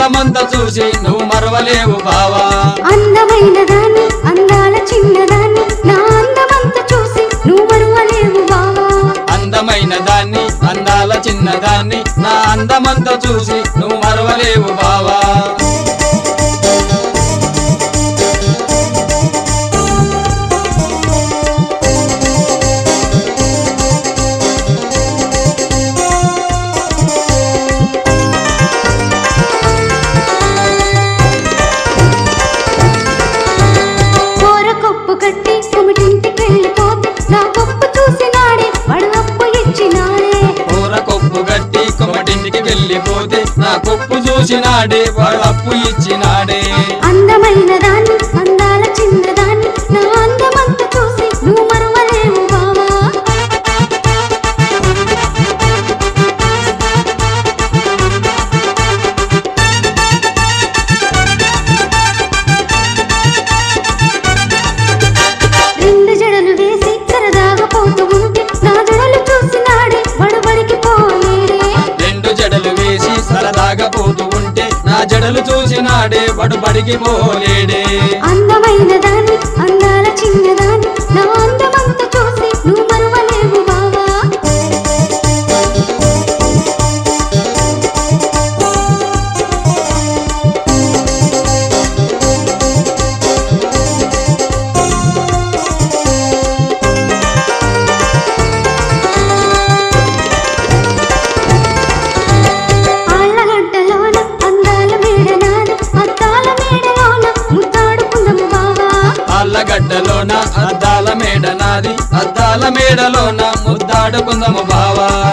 అందమంత చూసి నువ్వు మరవలేవు బావా అందమైన దాన్ని అందాల చిన్నదాన్ని నా అందమంతా చూసి నువ్వు మరువలేవు బావా అందమైన దాన్ని అందాల చిన్నదాన్ని నా అందమంత చూసి నువ్వు మరవలేవు బావా కూర కొప్పు కట్టి కుమిటింటికి వెళ్ళిపోతే నా కొప్పు చూసి నాడే వాడు అప్పు ఇచ్చినాడే కూర కొప్పు గట్టి కొమటింటికి వెళ్ళిపోతే నా కొప్పు చూసినాడే వాడు అప్పు ఇచ్చినాడే అందమైన దాన్ని అందాల చిన్నదాన్ని నా అందమంతా చూసి నువ్వు మరువలేవు బావా రెండు జడలు వేసి సరదాగా పోతూ ఉంటే నా జడలు చూసి నాడే బడబడికి పోలేడే రెండు జడలు వేసి సరదాగా పోతూ ఉంటే నా జడలు చూసినాడే వాడు బడికి పోలేడే అందమైన దాన్ని అందాల చిన్నదాన్ని నా అందమంతా చూసి నువ్వు మరువలేవు బావా ఆళ్ళగడ్డలోన అందాల మేడనాది అద్దాల మేడలోన ముద్దాడుకుందము బావా అల్లగడ్డలోన అద్దాల మేడ నాది అద్దాల మేడలోన ముద్దాడుకుందము బావా